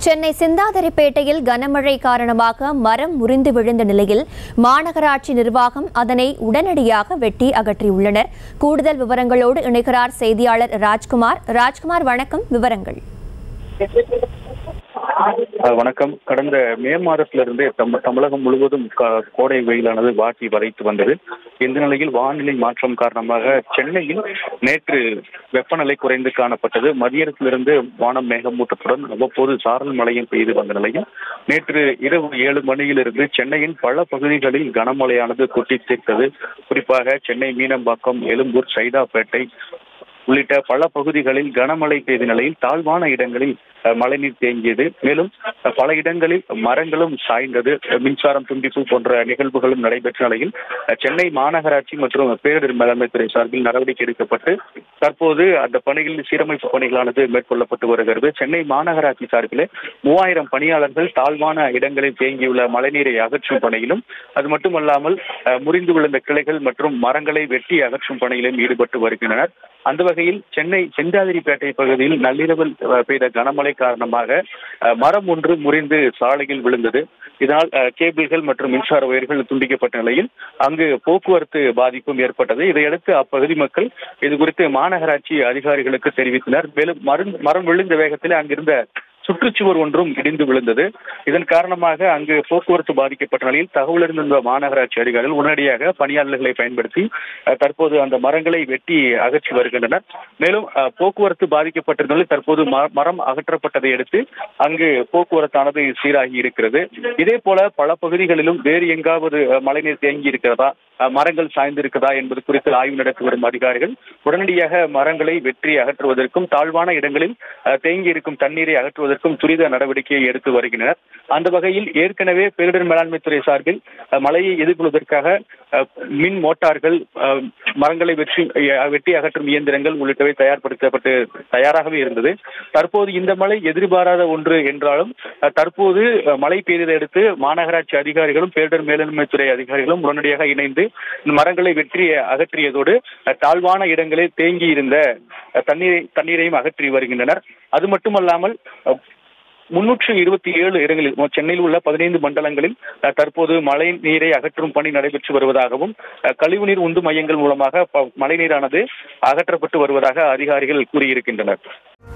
சென்னை சிந்தாதிரிப்பேட்டையில் கனமழை காரணமாக மரம் முறிந்து விழுந்த நிலையில் மாநகராட்சி நிர்வாகம் அதனை உடனடியாக வெட்டி அகற்றியுள்ளனர் கூடுதல் விவரங்களோடு இணைகிறார் செய்தியாளர் ராஜ்குமார் ராஜ்குமார் வணக்கம் விவரங்கள் அஹ் வணக்கம் கடந்த மே மாதத்திலிருந்தே தம் தமிழகம் முழுவதும் க- கோடை வெயிலானது வாட்டி வரைத்து வந்தது இந்த நிலையில் வானிலை மாற்றம் காரணமாக சென்னையில் நேற்று வெப்பநிலை குறைந்து காணப்பட்டது மதியத்திலிருந்து வானம் மேகமூட்டத்துடன் அவ்வப்போது சாரல் மழையும் பெய்து வந்த நிலையில் நேற்று இரவு ஏழு மணியிலிருந்து சென்னையின் பல பகுதிகளில் கனமழையானது கொட்டி தீர்த்தது குறிப்பாக சென்னை மீனம்பாக்கம் எழும்பூர் சைதாப்பேட்டை உள்ளிட்ட பல பகுதிகளில் கனமழை பெய்த நிலையில் தாழ்வான இடங்களில் அஹ், மழைநீர் தேங்கியது மேலும் அஹ், பல இடங்களில் மரங்களும் சாய்ந்தது அஹ், மின்சாரம் துண்டிப்பு போன்ற நிகழ்வுகளும் நடைபெற்ற நிலையில் அஹ், சென்னை மாநகராட்சி மற்றும் பேரிடர் மேலாண்மை துறை சார்பில் நடவடிக்கை எடுக்கப்பட்டு தற்போது அந்த பணிகளில் சீரமைப்பு பணிகளானது மேற்கொள்ளப்பட்டு வருகிறது சென்னை மாநகராட்சி சார்பிலே மூவாயிரம் பணியாளர்கள் தாழ்வான இடங்களில் தேங்கியுள்ள மழைநீரை அகற்றும் பணியிலும் அது மட்டுமல்லாமல் அஹ், முறிந்து விழுந்த கிளைகள் மற்றும் மரங்களை வெட்டி அகற்றும் பணியிலும் ஈடுபட்டு வருகின்றனர் அந்த வகையில் சென்னை செந்தாதிரிப்பேட்டை பகுதியில் நள்ளிரவில் அஹ், பெய்த கனமழை காரணமாக அஹ், மரம் ஒன்று முறிந்து சாலையில் விழுந்தது இதனால் அஹ், கேபிள்கள் மற்றும் மின்சார உயர்கள் துண்டிக்கப்பட்ட நிலையில் அங்கு போக்குவரத்து பாதிப்பும் ஏற்பட்டது இதையடுத்து அப்பகுதி மக்கள் இது குறித்து மாநகராட்சி அதிகாரிகளுக்கு தெரிவித்தனர் மேலும் மரம் மரம் விழுந்த வேகத்தில் அங்கிருந்த சுற்றுச்சுவர் ஒன்றும் இடிந்து விழுந்தது இதன் காரணமாக அங்கு போக்குவரத்து பாதிக்கப்பட்ட நிலையில் தகவல் இருந்த மாநகராட்சி அதிகாரிகள் உடனடியாக பணியாளர்களை பயன்படுத்தி அஹ், தற்போது அந்த மரங்களை வெட்டி அகற்றி வருகின்றனர் மேலும் அஹ், போக்குவரத்து பாதிக்கப்பட்ட நிலையில் தற்போது ம- மரம் அகற்றப்பட்டதை அடுத்து அங்கு போக்குவரத்தானது சீராகி இருக்கிறது இதே போல பல பகுதிகளிலும் வேறு எங்காவது அஹ், மழைநீர் தேங்கி இருக்கிறதா அஹ், மரங்கள் சாய்ந்திருக்கிறதா என்பது குறித்து ஆய்வு நடத்தி வரும் அதிகாரிகள் உடனடியாக மரங்களை வெற்றி அகற்றுவதற்கும் தாழ்வான இடங்களில் அஹ், தேங்கி இருக்கும் தண்ணீரை அகற்றுவதற்கும் துரித நடவடிக்கையை எடுத்து வருகின்றனர் அந்த வகையில் ஏற்கனவே பேரிடர் மேலாண்மை துறை சார்பில் அஹ், மழையை எதிர்கொள்வதற்காக அஹ், மின் மோட்டார்கள் அஹ், மரங்களை வெற்றி அஹ், வெட்டி அகற்றும் இயந்திரங்கள் உள்ளிட்டவை தயார்படுத்தப்பட்டு தயாராகவே இருந்தது தற்போது இந்த மழை எதிர்பாராத ஒன்று என்றாலும் அஹ், தற்போது அஹ், மழை பெய்ததை அடுத்து மாநகராட்சி அதிகாரிகளும் பேரிடர் மேலாண்மை துறை அதிகாரிகளும் உடனடியாக இணைந்து இந்த மரங்களை வெற்றி அகற்றியதோடு அஹ், தாழ்வான இடங்களில் தேங்கி இருந்த அஹ், தண்ணீரை தண்ணீரையும் அகற்றி வருகின்றனர் அது மட்டுமல்லாமல் அஹ், முன்னூற்று இருபத்தி ஏழு இடங்களில் மொ- சென்னையில் உள்ள பதினைந்து மண்டலங்களில் அஹ், தற்போது மழை நீரை அகற்றும் பணி நடைபெற்று வருவதாகவும் அஹ், கழிவுநீர் உந்து மையங்கள் மூலமாக ப- மழைநீரானது அகற்றப்பட்டு வருவதாக அதிகாரிகள் கூறியிருக்கின்றனர்